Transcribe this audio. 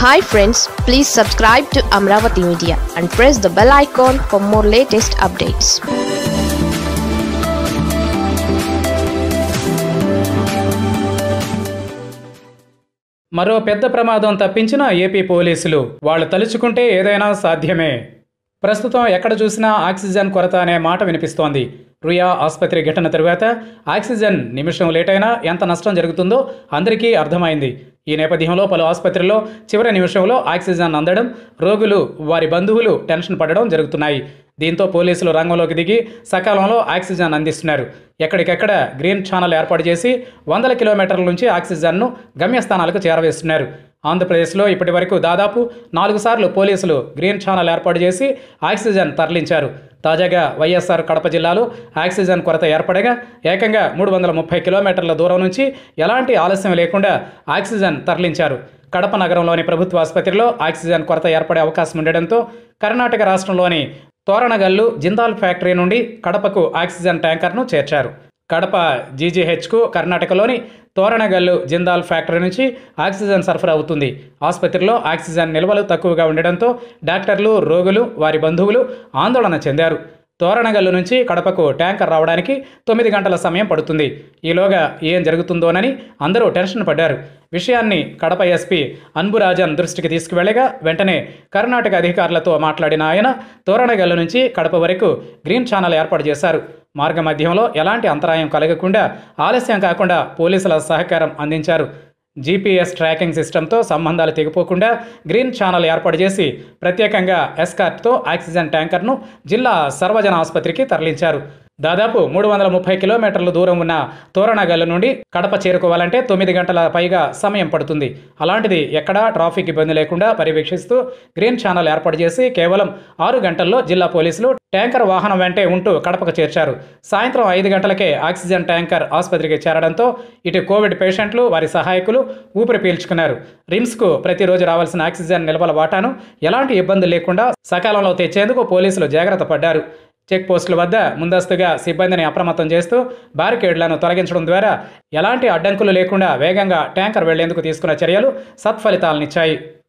hi friends please subscribe to Amaravati media and press the bell icon for more latest updates మరో పెద్ద ప్రమాదం తప్పించిన AP పోలీసులు వాళ్ళు తలుచుకుంటే ఏదైనా సాధ్యమే ప్రస్తుతం ఎక్కడ చూసినా ఆక్సిజన్ కొరత అనే మాట వినిపిస్తోంది రుయా ఆసుపత్రి ఘటన తరువాత ఆక్సిజన్ నిమిషం లేటైనా ఎంత నష్టం జరుగుతుందో అందరికీ అర్థమైంది ఈ నేపథ్యంలో పలు ఆసుపత్రుల్లో చివరి నిమిషంలో ఆక్సిజన్ అందడం రోగులు వారి బంధువులు టెన్షన్ పడడం జరుగుతున్నాయి దీంతో పోలీసులు రంగంలోకి దిగి సకాలంలో ఆక్సిజన్ అందిస్తున్నారు ఎక్కడికెక్కడ గ్రీన్ ఛానల్ ఏర్పాటు చేసి వందల కిలోమీటర్ల నుంచి ఆక్సిజన్ను గమ్యస్థానాలకు చేరవేస్తున్నారు ఆంధ్రప్రదేశ్లో ఇప్పటి వరకు దాదాపు నాలుగు సార్లు పోలీసులు గ్రీన్ ఛానల్ ఏర్పాటు చేసి ఆక్సిజన్ తరలించారు తాజాగా వైఎస్ఆర్ కడప జిల్లాలో ఆక్సిజన్ కొరత ఏర్పడగా ఏకంగా మూడు వందల ముప్పై కిలోమీటర్ల దూరం నుంచి ఎలాంటి ఆలస్యం లేకుండా ఆక్సిజన్ తరలించారు కడప నగరంలోని ప్రభుత్వ ఆసుపత్రిలో ఆక్సిజన్ కొరత ఏర్పడే అవకాశం ఉండడంతో కర్ణాటక రాష్ట్రంలోని తోరణగల్లు జిందాల్ ఫ్యాక్టరీ నుండి కడపకు ఆక్సిజన్ ట్యాంకర్ను చేర్చారు కడప జీజీహెచ్కు కర్ణాటకలోని తోరణగల్లు జిందాల్ ఫ్యాక్టరీ నుంచి ఆక్సిజన్ సరఫరా అవుతుంది ఆసుపత్రిలో ఆక్సిజన్ నిల్వలు తక్కువగా ఉండడంతో డాక్టర్లు రోగులు వారి బంధువులు ఆందోళన చెందారు తోరణగల్లు నుంచి కడపకు ట్యాంకర్ రావడానికి తొమ్మిది గంటల సమయం పడుతుంది ఈలోగా ఏం జరుగుతుందోనని అందరూ టెన్షన్ పడ్డారు విషయాన్ని కడప ఎస్పీ అన్బురాజన్ దృష్టికి తీసుకువెళ్ళగా వెంటనే కర్ణాటక అధికారులతో మాట్లాడిన ఆయన తోరణగల్లు నుంచి కడప వరకు గ్రీన్ ఛానల్ ఏర్పాటు చేశారు మార్గ మధ్యంలో ఎలాంటి అంతరాయం కలగకుండా ఆలస్యం కాకుండా పోలీసుల సహకారం అందించారు జీపీఎస్ ట్రాకింగ్ సిస్టంతో సంబంధాలు తెగిపోకుండా గ్రీన్ ఛానల్ ఏర్పాటు చేసి ప్రత్యేకంగా ఎస్కార్ట్తో ఆక్సిజన్ ట్యాంకర్ను జిల్లా సర్వజన ఆసుపత్రికి తరలించారు దాదాపు మూడు వందల ముప్పై కిలోమీటర్ల దూరం ఉన్న తోరణగల్లు నుండి కడప చేరుకోవాలంటే తొమ్మిది గంటల పైగా సమయం పడుతుంది అలాంటిది ఎక్కడా ట్రాఫిక్ ఇబ్బంది లేకుండా పర్యవేక్షిస్తూ గ్రీన్ ఛానల్ ఏర్పాటు చేసి కేవలం ఆరు గంటల్లో జిల్లా పోలీసులు ట్యాంకర్ వాహనం వెంటే ఉంటూ కడపకు చేర్చారు సాయంత్రం ఐదు గంటలకే ఆక్సిజన్ ట్యాంకర్ ఆసుపత్రికి చేరడంతో ఇటు కోవిడ్ పేషెంట్లు వారి సహాయకులు ఊపిరి పీల్చుకున్నారు రిమ్స్కు ప్రతిరోజు రావాల్సిన ఆక్సిజన్ నిల్వల వాటాను ఎలాంటి ఇబ్బంది లేకుండా సకాలంలో తెచ్చేందుకు పోలీసులు జాగ్రత్త పడ్డారు చెక్ పోస్టుల వద్ద ముందస్తుగా సిబ్బందిని అప్రమత్తం చేస్తూ బారికేడ్లను తొలగించడం ద్వారా ఎలాంటి అడ్డంకులు లేకుండా వేగంగా ట్యాంకర్ వెళ్లేందుకు తీసుకున్న చర్యలు సత్ఫలితాలనిచ్చాయి